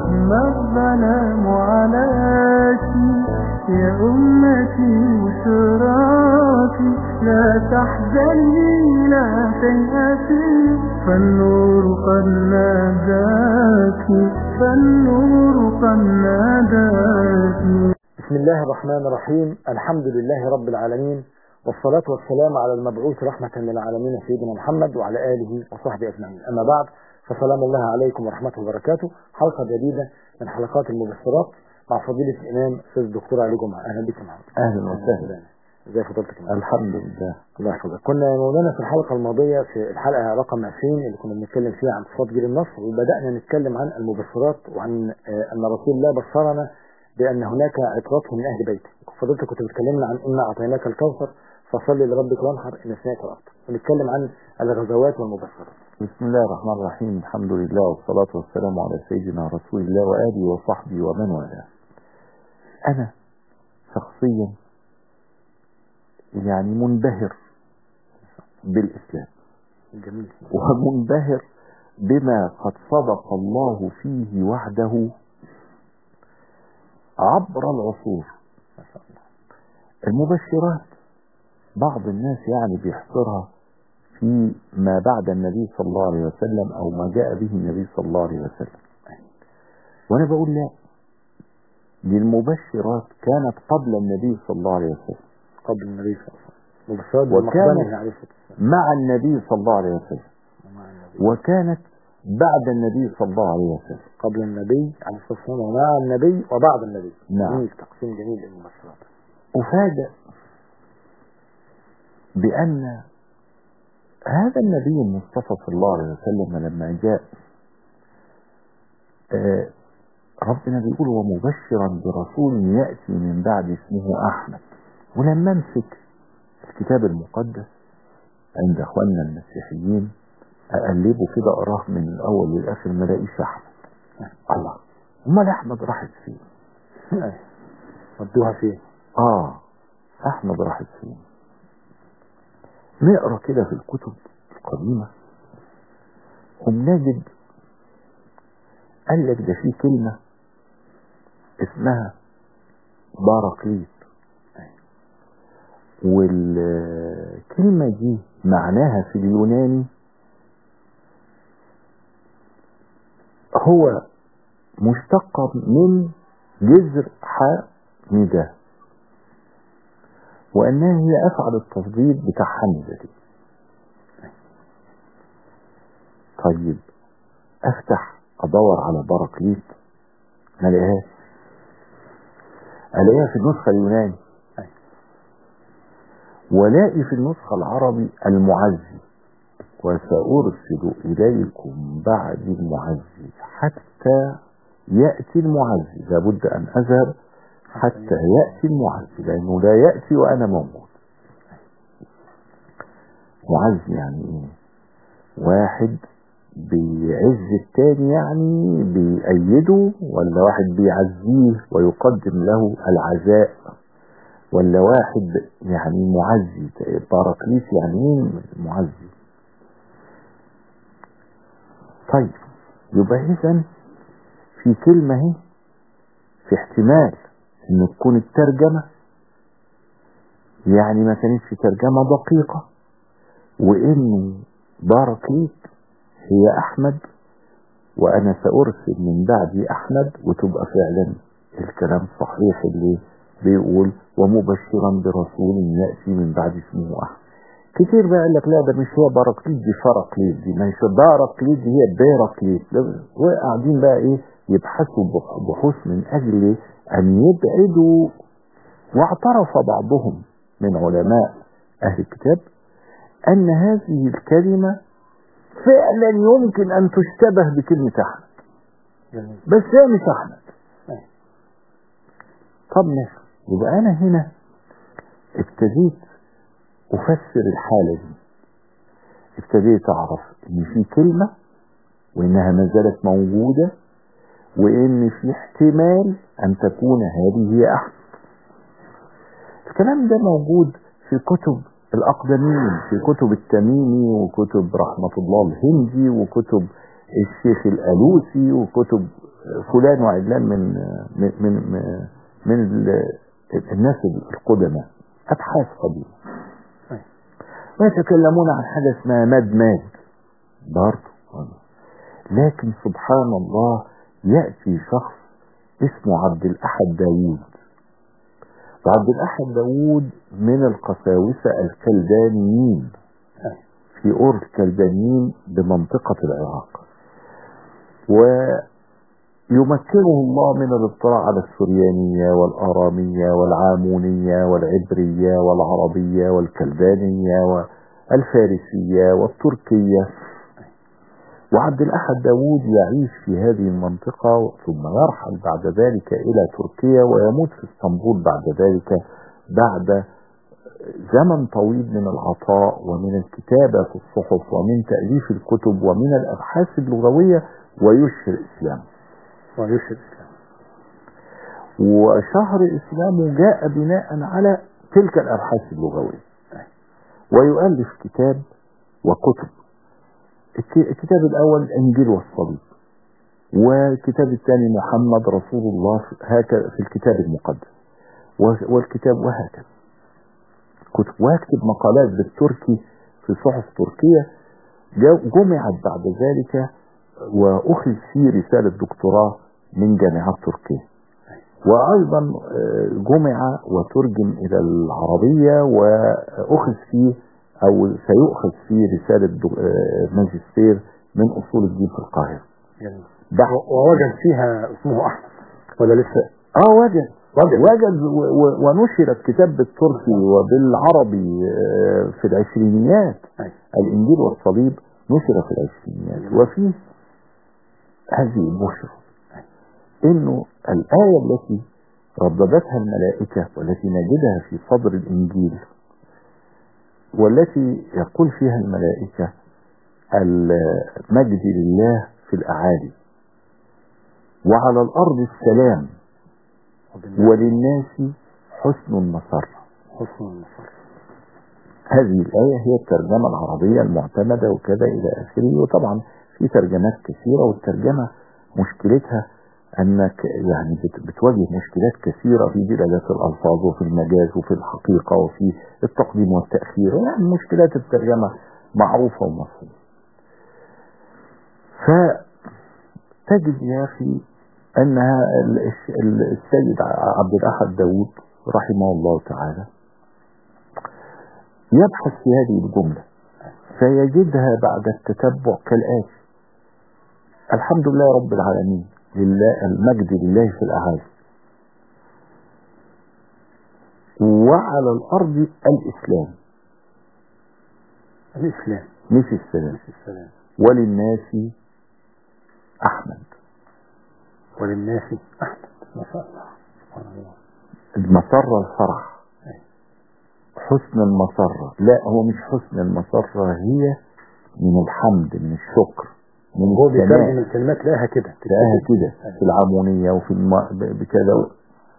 ما الظلام عليك يا أمتي وشراكي لا تحزني لا تيأسي فالنور قد ناداك فالنور قد ناداك بسم الله الرحمن الرحيم الحمد لله رب العالمين والصلاة والسلام على المبعوث رحمة للعالمين سيدنا محمد وعلى آله وصحبه أجمعين أما بعد فسلام الله عليكم ورحمة وبركاته حلقة جديدة من حلقات المبشرات مع فضيلة الإمام أستاذ الدكتور علي جمعة أهلا بك معنا اهلا وسهلا ازي فضيلتك معنا الحمد لله الله يحفظك كنا يا مولانا في الحلقة الماضية في الحلقة رقم 20 اللي كنا بنتكلم فيها عن صفات جيل النصر وبدأنا نتكلم عن المبشرات وعن آه، أن رسول الله بشرنا بأن هناك عترته من أهل بيته فضيلتك كنت بتكلمنا عن إنا أعطيناك الكوثر فصلي لربك وانحر إن سمعت الأرض ونتكلم عن الغزوات والمبشرات بسم الله الرحمن الرحيم الحمد لله والصلاة والسلام على سيدنا رسول الله وآله وصحبه ومن والاه أنا شخصيا يعني منبهر بالإسلام جميل ومنبهر بما قد صدق الله فيه وحده عبر العصور ما شاء الله المبشرات بعض الناس يعني بيحصرها في ما بعد النبي صلى الله عليه وسلم او ما جاء به النبي صلى الله عليه وسلم وانا بقول لا دي المبشرات كانت قبل النبي صلى الله عليه وسلم قبل النبي صلى الله عليه وسلم مبشرات وكان- بالمقدمة عليه الصلاة والسلام مع النبي صلى الله عليه وسلم ومع النبي وكانت بعد النبي صلى الله عليه وسلم قبل النبي عليه الصلاة والسلام ومع النبي وبعد النبي نعم. جميل تقسيم جميل للمبشرات أفاجأ بأن هذا النبي المصطفى صلى الله عليه وسلم لما جاء آه، ربنا بيقول ومبشرا برسول يأتي من بعد اسمه أحمد ولما امسك الكتاب المقدس عند اخواننا المسيحيين اقلبه كده اقراه من الاول للاخر ما الاقيش احمد الله امال احمد راحت فين أيوة. ودوها فين اه احمد راحت فين نقرا كده في الكتب القديمه وبنجد قال لك ده في كلمه اسمها باراكليت والكلمه دي معناها في اليوناني هو مشتق من جذر حاء نداء وأنها هي أفعل التفضيل بتاع حمزة دي طيب أفتح أدور على باراكليت ما الاقيهاش ألاقيها في النسخة اليوناني ولاقي في النسخة العربي المعزي وسأرسل إليكم بعد المعزي حتى يأتي المعزي لابد أن أذهب حتى يأتي المعزي لأنه لا يأتي وأنا موجود معزي يعني إيه واحد بيعز التاني يعني بيأيده ولا واحد بيعزيه ويقدم له العزاء ولا واحد يعني معزي باراكليس يعني ايه معزي طيب يبقى اذا في كلمة اهي في احتمال ان تكون الترجمة يعني ما كانتش ترجمة دقيقة وان باراكليت هي احمد وانا سارسل من بعدي احمد وتبقى فعلا الكلام صحيح اللي بيقول ومبشرا برسول ياتي من بعد اسمه احمد كتير بقى قال لك لا ده مش هي باراكليت دي فراكليت دي مش باراكليت دي هي بيراكليت وقاعدين بقى ايه يبحثوا بح- بحوث من اجل ان يبعدوا واعترف بعضهم من علماء اهل الكتاب ان هذه الكلمه فعلا يمكن ان تشتبه بكلمه احمد جميل بس هي مش احمد أيوة. طب ماشي يبقى انا هنا ابتديت افسر الحاله دي ابتديت اعرف ان في كلمه وانها ما زالت موجوده وان في احتمال ان تكون هذه هي احمد الكلام ده موجود في كتب الأقدمين في كتب التميمي وكتب رحمة الله الهندي وكتب الشيخ الألوسي وكتب فلان وعلان من من من, من ال- الناس القدماء أبحاث قديمة أيوة. ويتكلمون عن حاجة اسمها ماد ماد برضه لكن سبحان الله يأتي شخص اسمه عبد الأحد داوود وعبد الأحد داوود من القساوسة الكلدانيين أيوة. في أور الكلدانيين بمنطقة العراق ويمكنه الله من الاطلاع على السريانية والآرامية والعامونية والعبرية والعربية والكلدانية والفارسية والتركية وعبد الأحد داوود يعيش في هذه المنطقة ثم يرحل بعد ذلك إلى تركيا ويموت في اسطنبول بعد ذلك بعد زمن طويل من العطاء ومن الكتابة في الصحف ومن تأليف الكتب ومن الأبحاث اللغوية ويشهر إسلامه ويشهد الإسلام وشهر إسلامه جاء بناء على تلك الأبحاث اللغوية ويؤلف كتاب وكتب الك- الكتاب الأول الإنجيل والصليب والكتاب الثاني محمد رسول الله في- هكذا في الكتاب المقدس و- والكتاب وهكذا كتب ويكتب مقالات بالتركي في صحف تركية جو- جمعت بعد ذلك وأخذ فيه رسالة دكتوراه من جامعات تركيا وأيضا آه، جمع وترجم إلى العربية وأخذ فيه أو سيؤخذ فيه رسالة دو- آه، ماجستير من أصول الدين في القاهرة جميل بعد و- ووجد فيها اسمه أحمد ولا لسه اه وجد وجد. وجد و- و- ونشر الكتاب بالتركي وبالعربي آه، في العشرينيات أيوة. الإنجيل والصليب نشر في العشرينيات وفيه هذه البشرى إنه الآية التي رددتها الملائكة والتي نجدها في صدر الإنجيل والتي يقول فيها الملائكة المجد لله في الأعالي وعلى الأرض السلام وبالنسبة وللناس حسن المسر حسن النصر هذه الآية هي الترجمة العربية المعتمدة وكذا إلى آخره وطبعا في ترجمات كثيرة والترجمة مشكلتها أنك يعني بت- بتواجه مشكلات كثيرة في دلالات الألفاظ وفي المجاز وفي الحقيقة وفي التقديم والتأخير يعني مشكلات الترجمة معروفة ومفهومة فتجد يا أخي أنها ال- الش- ال- السيد ع- عبد الأحد داود رحمه الله تعالى يبحث في هذه الجملة فيجدها بعد التتبع كالآتي الحمد لله رب العالمين لله المجد لله في الأعالي وعلى الأرض الإسلام الإسلام مش السلام السلام وللناس أحمد وللناس أحمد ما شاء الله سبحان الله المسرة الفرح حسن المسرة لا هو مش حسن المسرة هي من الحمد من الشكر من هو الثناء بيترجم الكلمات لها كده تلاقيها كده في العمونية وفي الم... ب- بكذا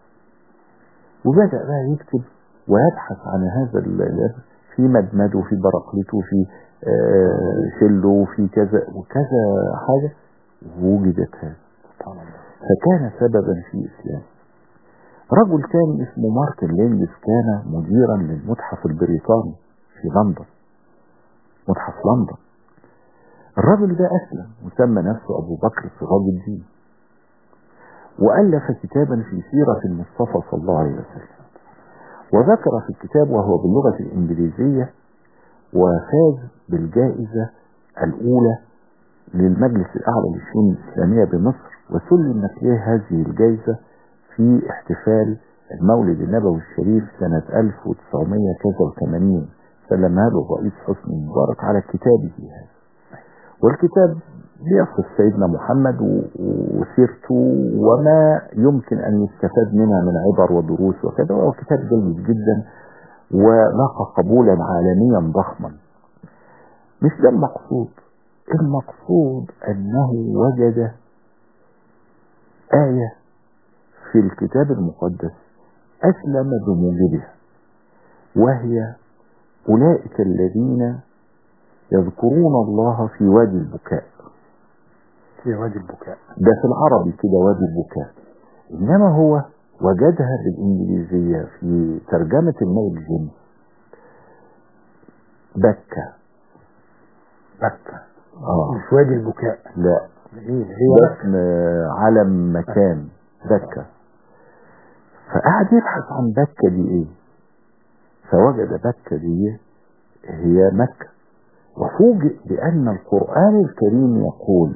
وبدأ بقى يكتب ويبحث عن هذا ال- ال- في مدمد وفي برقلته وفي آه، شله وفي كذا وكذا حاجة وجدت هذا سبحان الله فكان سببا في إسلام رجل كان اسمه مارتن لينجز كان مديرا للمتحف البريطاني في لندن متحف لندن الرجل ده أسلم وسمى نفسه أبو بكر سراج الدين وألف كتابا في سيرة المصطفى صلى الله عليه وسلم وذكر في الكتاب وهو باللغة الإنجليزية وفاز بالجائزة الأولى للمجلس الأعلى للشؤون الإسلامية بمصر وسلمت له هذه الجائزة في احتفال المولد النبوي الشريف سنة 1980 سلمها له الرئيس حسني مبارك على كتابه هذا والكتاب بيصف سيدنا محمد و- وسيرته وما يمكن أن يستفاد منها من عبر ودروس وكذا وهو كتاب جيد جدا ولاقى قبولا عالميا ضخما مش ده المقصود المقصود أنه وجد آية في الكتاب المقدس أسلم بموجبها وهي أولئك الذين يذكرون الله في وادي البكاء في وادي البكاء ده في العربي كده وادي البكاء إنما هو وجدها بالإنجليزية في ترجمة الميل جيمس بكة بكة آه مش وادي البكاء لا جميل هي ده اسم علم مكان بكة فقعد يبحث عن بكة دي ايه فوجد بكة دي هي مكة وفوجئ بأن القرآن الكريم يقول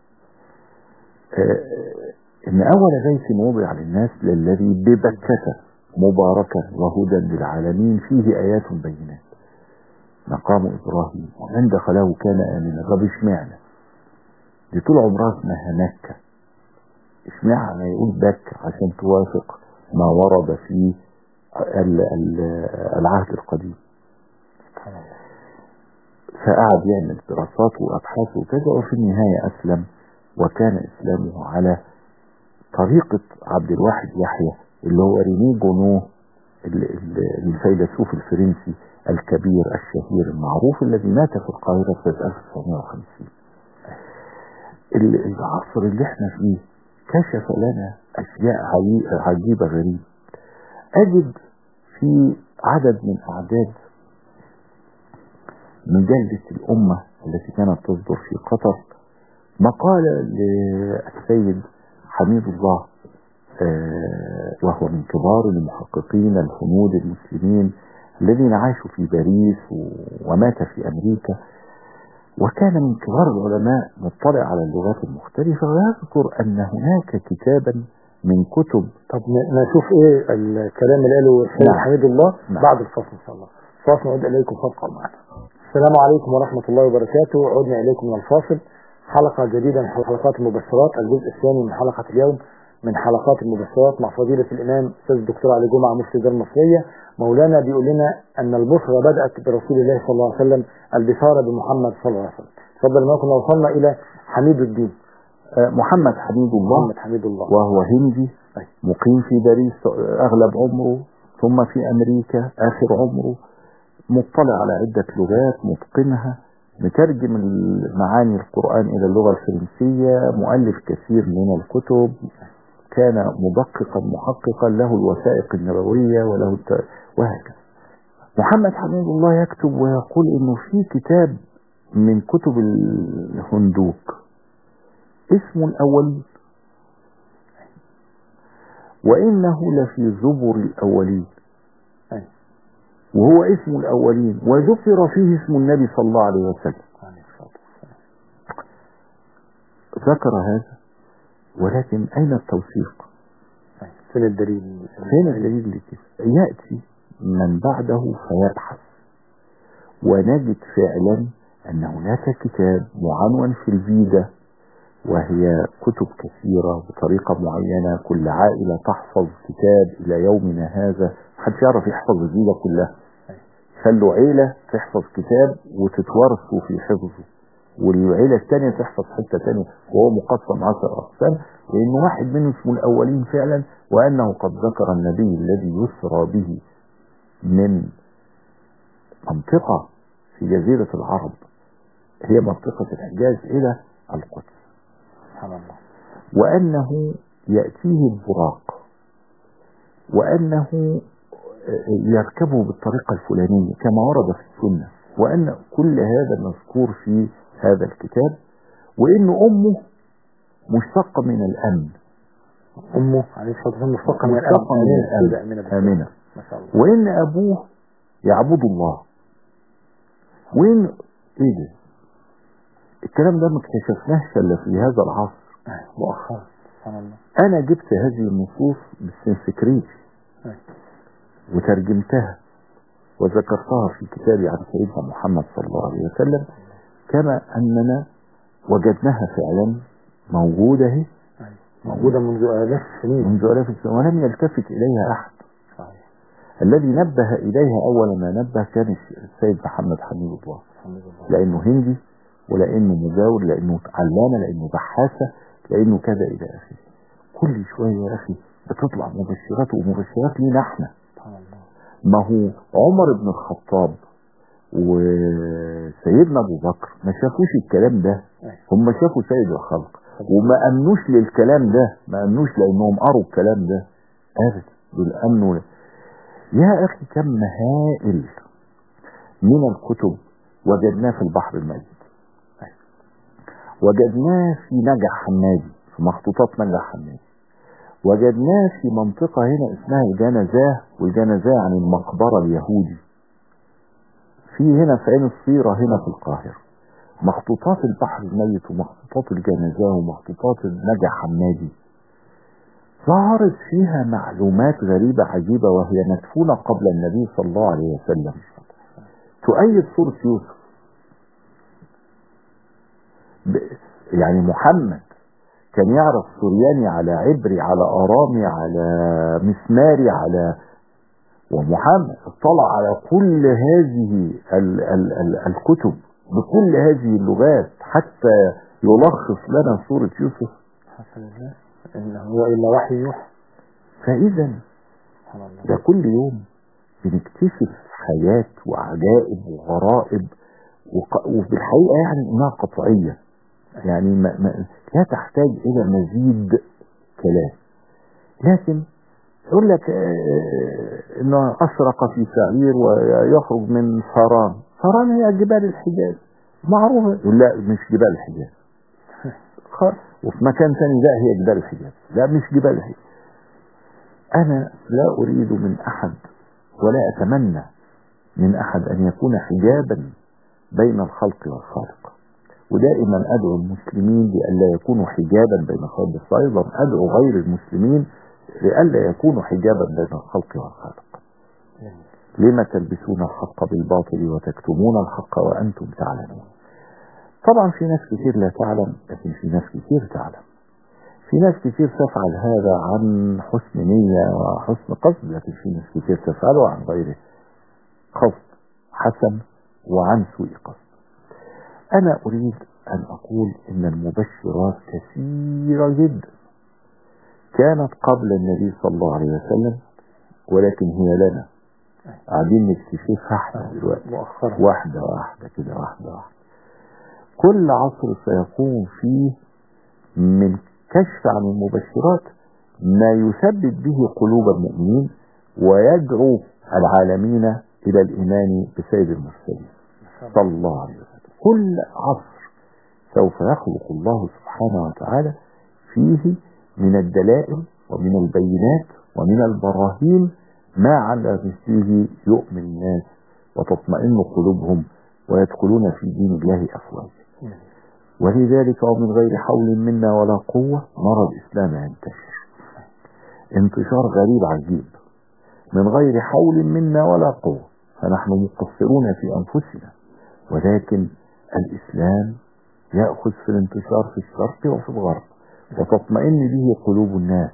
آه، إن أول بيت وضع للناس للذي ببكة مباركا وهدى للعالمين فيه آيات بينات مقام إبراهيم ومن دخله كان آمنا طب اشمعنى دي طول عمرها اسمها مكة اشمعنى يقول بكة عشان توافق ما ورد في ال- ال- العهد القديم سبحان الله فقعد يعمل دراسات وأبحاث وكذا وفي النهاية أسلم وكان إسلامه على طريقة عبد الواحد يحيى اللي هو ريني جونو ال- ال- الفيلسوف الفرنسي الكبير الشهير المعروف الذي مات في القاهرة سنة 1950 ال- العصر اللي احنا فيه كشف لنا أشياء عجي- عجيبة غريبة أجد في عدد من أعداد مجلة الأمة التي كانت تصدر في قطر مقالة للسيد حميد الله آه، وهو من كبار المحققين الهنود المسلمين الذين عاشوا في باريس و- ومات في أمريكا وكان من كبار العلماء مطلع على اللغات المختلفة ويذكر أن هناك كتابا من كتب طب ن- نشوف ايه الكلام اللي قاله السيد نعم. حميد الله نعم. بعد الفصل ان شاء الله فاصل نعود اليكم فابقوا معنا السلام عليكم ورحمة الله وبركاته عدنا اليكم من الفاصل حلقة جديدة من حلقات المبشرات الجزء الثاني من حلقة اليوم من حلقات المبشرات مع فضيلة الإمام أستاذ الدكتور علي جمعة مفتي الدار المصرية مولانا بيقول لنا أن البشرى بدأت برسول الله صلى الله عليه وسلم البشارة بمحمد صلى الله عليه وسلم تفضل ما كنا وصلنا إلى حميد الدين آه، محمد حميد الله محمد حميد الله وهو هندي أي. مقيم في باريس أغلب عمره ثم في أمريكا آخر عمره مطلع على عدة لغات متقنها مترجم معاني القرآن إلى اللغة الفرنسية مؤلف كثير من الكتب كان مدققا محققا له الوثائق النبوية وله الت... وهكذا محمد حميد الله يكتب ويقول انه في كتاب من كتب الهندوك اسمه الاولين وانه لفي زبر الاولين أي. وهو اسم الاولين وذكر فيه اسم النبي صلى الله عليه وسلم عليه الصلاة والسلام. ذكر هذا ولكن اين التوثيق أي. فين الدليل فين الدليل لكده يأتي من بعده فيبحث ونجد فعلا أن هناك كتاب معنون في الفيدا وهي كتب كثيرة بطريقة معينة كل عائلة تحفظ كتاب إلى يومنا هذا محدش يعرف يحفظ الفيدا كلها خلوا عيلة تحفظ كتاب وتتورثوا في حفظه والعيلة الثانية تحفظ حتة ثانية وهو مقسم عشر أقسام لأن واحد منهم اسمه الأولين فعلا وأنه قد ذكر النبي الذي يسرى به من منطقة في جزيرة العرب هي منطقة الحجاز إلى القدس سبحان الله وأنه يأتيه البراق وأنه يركبه بالطريقة الفلانية كما ورد في السنة وأن كل هذا مذكور في هذا الكتاب وأن أمه مشتقة من الأمن أمه عليه الصلاة والسلام مشتقة من مشتقة من الأمن الأمن آمنة بالله. آمنة ما شاء الله وإن أبوه يعبد الله وإن إيه ده الكلام ده ما اكتشفناهش إلا في هذا العصر آه، مؤخرا سبحان الله أنا جبت هذه النصوص بالسنسكريت أي. وترجمتها وذكرتها في كتابي عن سيدنا محمد صلى الله عليه وسلم كما أننا وجدناها فعلا موجودة اهي أي. موجودة منذ آلاف السنين منذ آلاف السنين ولم يلتفت إليها أحد صحيح الذي نبه إليها أول ما نبه كان السيد محمد حميد الله الحمد لله لأنه هندي ولأنه مجاور لأنه علامة لأنه بحاثة لأنه كذا إلى آخره كل شوية يا أخي بتطلع مبشرات ومبشرات لينا احنا سبحان الله ما هو عمر بن الخطاب وسيدنا ابو بكر ما شافوش الكلام ده أي. هم شافوا سيد الخلق وما امنوش للكلام ده ما امنوش لانهم قروا الكلام ده ابدا دول امنوا يا اخي كم هائل من الكتب وجدناه في البحر الميت وجدناه في نجع حمادي في مخطوطات نجع حمادي وجدناه في منطقة هنا اسمها الجنزاه والجنزاه عن المقبرة اليهودي في هنا في عين الصيرة هنا في القاهرة مخطوطات البحر الميت ومخطوطات الجنزاه ومخطوطات النجع حمادي ظهرت فيها معلومات غريبة عجيبة وهي مدفونة قبل النبي صلى الله عليه وسلم تؤيد صورة يوسف يعني محمد كان يعرف سورياني على عبري على أرامي على مسماري على ومحمد اطلع على كل هذه ال ال ال الكتب بكل هذه اللغات حتى يلخص لنا صورة يوسف حسن الله إن هو إلا وحي يوحى فإذا سبحان الله ده كل يوم بنكتشف حياة وعجائب وغرائب وق- وفي الحقيقة يعني إنها قطعية يعني ما ما لا تحتاج إلى مزيد كلام لكن يقول لك آه، إنه أسرق في سعير ويخرج من صران صران هي جبال الحجاز معروفة يقول لا مش جبال الحجاز خلاص وفي مكان ثاني لا هي جبال الحجاز لا مش جبال الحجاز أنا لا أريد من أحد ولا أتمنى من أحد أن يكون حجابا بين الخلق والخالق ودائما أدعو المسلمين لألا يكونوا حجابا بين الخلق بس أيضا أدعو غير المسلمين لألا يكونوا حجابا بين الخلق والخالق لما تلبسون الحق بالباطل وتكتمون الحق وأنتم تعلمون طبعا في ناس كتير لا تعلم لكن في ناس كتير تعلم في ناس كتير تفعل هذا عن حسن نية وحسن قصد لكن في ناس كتير تفعله عن غير قصد حسن وعن سوء قصد أنا أريد أن أقول إن المبشرات كثيرة جدا كانت قبل النبي صلى الله عليه وسلم ولكن هي لنا قاعدين نكتشفها احنا دلوقتي مؤخرا واحدة واحدة كده واحدة واحدة كل عصر سيقوم فيه من كشف عن المبشرات ما يثبت به قلوب المؤمنين ويدعو العالمين إلى الإيمان بسيد المرسلين صلى الله عليه وسلم كل عصر سوف يخلق الله سبحانه وتعالى فيه من الدلائل ومن البينات ومن البراهين ما على مثله يؤمن الناس وتطمئن قلوبهم ويدخلون في دين الله أفواجا ولذلك ومن غير حول منا ولا قوة نرى الإسلام ينتشر انتشار غريب عجيب من غير حول منا ولا قوة فنحن مقصرون في أنفسنا ولكن الإسلام يأخذ في الانتشار في الشرق وفي الغرب وتطمئن به قلوب الناس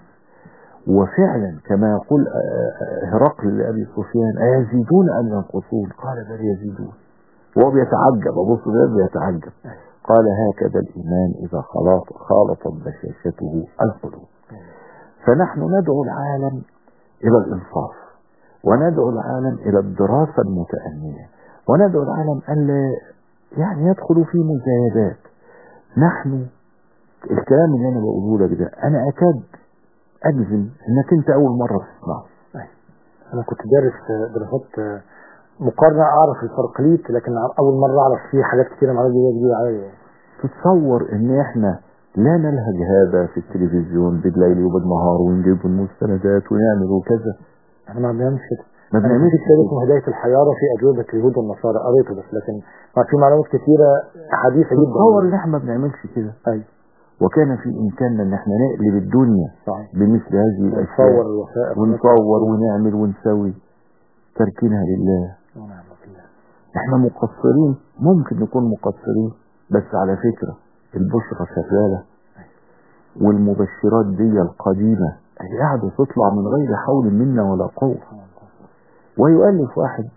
وفعلا كما يقول هرقل لأبي سفيان أيزيدون أم ينقصون قال بل يزيدون وهو بيتعجب أبص ده بيتعجب قال هكذا الإيمان إذا خلط خالطت بشاشته القلوب فنحن ندعو العالم إلى الإنصاف وندعو العالم إلى الدراسة المتأنية وندعو العالم ألا يعني يدخلوا في مزايدات نحن الكلام اللي أنا بقوله لك ده أنا أكاد أجزم إنك أنت أول مرة تسمعه أنا كنت دارس دراسات مقارنة أعرف الفرق ليك لكن أول مرة أعرف فيه حاجات كتيرة معلومات جديدة جديدة عليا تتصور إن إحنا لا نلهج هذا في التلفزيون بالليل وبالنهار ونجيب المستندات ونعمل وكذا احنا ما بنعملش كده ما أنا بنعملش في كتاب اسمه هداية الحيارة في أجوبة اليهود والنصارى قريته بس لكن ما في معلومات كتيرة حديثة جدا تتصور إن إحنا ما بنعملش كده أيوة وكان في إمكاننا إن إحنا نقلب الدنيا صحيح بمثل هذه ونصور الأشياء الوثائق ونصور ونعمل ونسوي تركينها لله ونعم بالله احنا مقصرين ممكن نكون مقصرين بس على فكرة البشرة شغالة والمبشرات دي القديمة هي قاعدة تطلع من غير حول منا ولا قوة ويؤلف واحد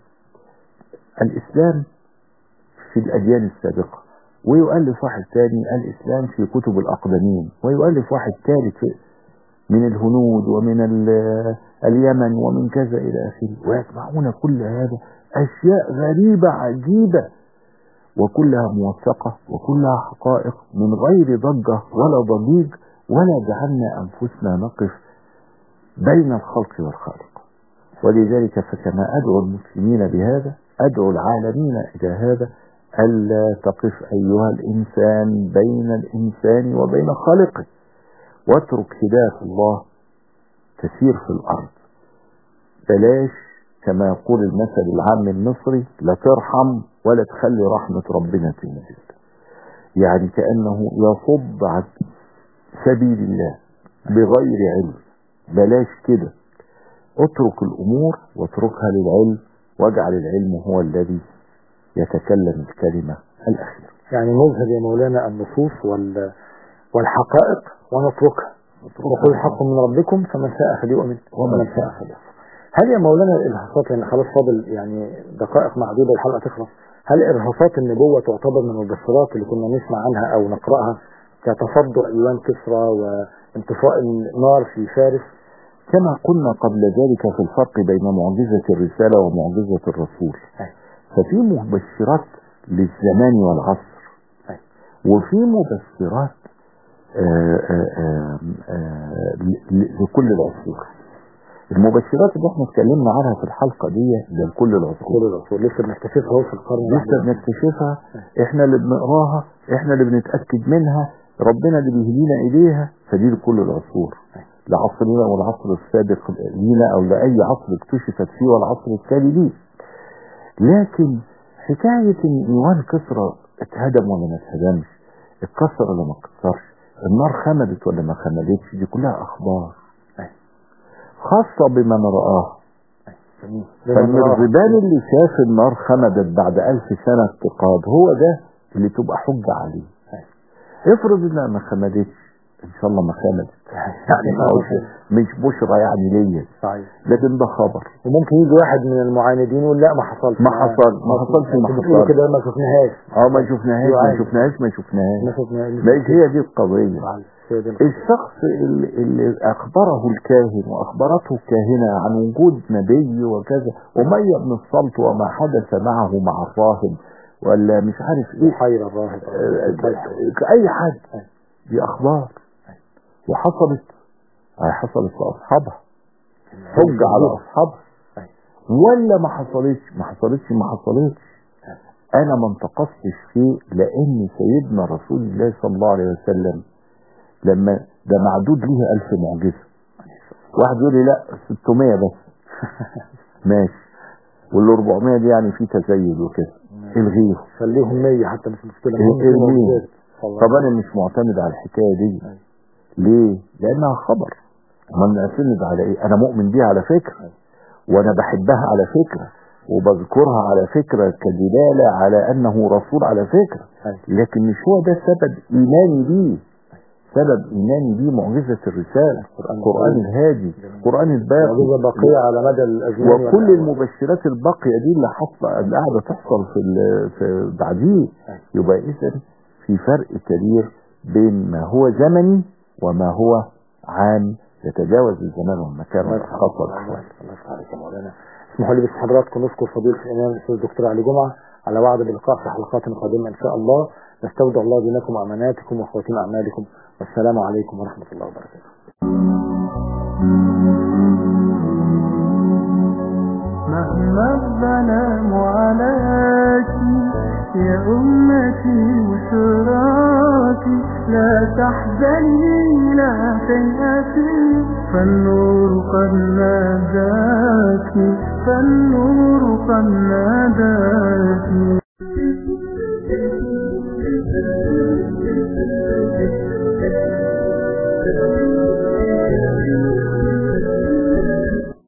الإسلام في الأديان السابقة ويؤلف واحد ثاني الإسلام في كتب الأقدمين ويؤلف واحد ثالث في- من الهنود ومن ال- اليمن ومن كذا إلى آخره ويجمعون كل هذا أشياء غريبة عجيبة وكلها موثقة وكلها حقائق من غير ضجة ولا ضجيج ولا جعلنا أنفسنا نقف بين الخلق والخالق ولذلك فكما أدعو المسلمين بهذا أدعو العالمين إلى هذا ألا تقف أيها الإنسان بين الإنسان وبين خالقه واترك هداية الله تسير في الأرض بلاش كما يقول المثل العام المصري لا ترحم ولا تخلي رحمة ربنا تنزل يعني كأنه يصد عن سبيل الله بغير علم بلاش كده اترك الأمور واتركها للعلم واجعل العلم هو الذي يتكلم الكلمة الأخيرة يعني نظهر يا مولانا النصوص وال... والحقائق ونتركها وقل الحق من ربكم فمن شاء فليؤمن ومن شاء فليكفر هل يا مولانا الارهاصات لان خلاص فاضل يعني دقائق معدوده الحلقه تخلص هل ارهاصات النبوه تعتبر من المبشرات اللي كنا نسمع عنها او نقراها كتصدر ايوان كسرى وانطفاء النار في فارس كما قلنا قبل ذلك في الفرق بين معجزة الرسالة ومعجزة الرسول أي. ففي مبشرات للزمان والعصر أي. وفي مبشرات آآ آآ آآ ل- لكل العصور المبشرات اللي احنا اتكلمنا عنها في الحلقة دي ده لكل العصور كل العصور لسه بنكتشفها اهو في القرن لسه بنكتشفها احنا اللي بنقراها احنا اللي بنتأكد منها ربنا اللي بيهدينا اليها فدي لكل العصور لعصرنا والعصر السابق لينا او لاي عصر اكتشفت فيه والعصر التالي ليه لكن حكاية ان ايوان كسرى اتهدم ولا ما اتهدمش اتكسر ولا ما اتكسرش النار خمدت ولا ما خمدتش دي كلها اخبار أي. خاصة بمن رآها جميل. فالمرزبان اللي شاف النار خمدت بعد ألف سنة افتقاد هو ده اللي تبقى حجة عليه افرض انها ما خمدتش ان شاء الله ما خمدت يعني ما هوش مش بشرى يعني ليا صحيح لكن ده خبر وممكن يجي واحد من المعاندين يقول لا ما حصلش ما حصل ما حصلش ما انتوا بتقولوا حصل كده ما شفناهاش اه ما شفناهاش ما يعاني. شفناهاش ما ما شفناهاش شفناهاش مش هي دي القضية صحيح. هي دي القضية. الشخص اللي, اللي أخبره الكاهن وأخبرته الكاهنة عن وجود نبي وكذا ومية بن الصلت وما حدث معه مع الراهب ولا مش عارف ايه حيرة الراهب آه، أي حد دي أخبار وحصلت هي حصلت لأصحابها حجة على أصحابها ولا ما حصلتش ما حصلتش ما حصلتش أنا ما انتقصتش شيء لأن سيدنا رسول الله صلى الله عليه وسلم لما ده معدود ليه ألف معجزة واحد يقول لي لا 600 بس ماشي وال 400 دي يعني في تزيد وكده الغيه خليهم 100 حتى مش مشكلة إيه- المهم يكونوا إيه موجودات. والله. طب انا مش معتمد على الحكايه دي أيوة. ليه لانها خبر ما انا اعتمد على ايه انا مؤمن بيها على فكره وانا بحبها على فكره وبذكرها على فكره كدلاله على انه رسول على فكره أيوة. لكن مش هو ده سبب ايماني بيه سبب ايماني بيه معجزه الرساله القرآن القران الكريم. الهادي القران الباقي معجزة باقية على مدى الأزمان وكل والأعوام. المبشرات الباقية دي اللي حصل اللي قاعدة تحصل في, ال- في بعديه يبقى إذا في فرق كبير بين ما هو زمني وما هو عام يتجاوز الزمان والمكان الله يرحمه. والخاصة الله والأحوال يرحمه. الله يرحمه عليك يا مولانا اسمحوا لي بس حضراتكم نشكر فضيلة الإمام الأستاذ الدكتور علي جمعة على وعد باللقاء في حلقات قادمة إن شاء الله نستودع الله دينكم وأماناتكم وخواتيم أعمالكم والسلام عليكم ورحمة الله وبركاته مهما الظلام عليك يا أمتي وشراكي لا تحزني لا تيأسي فالنور قد ناداك فالنور قد ناداك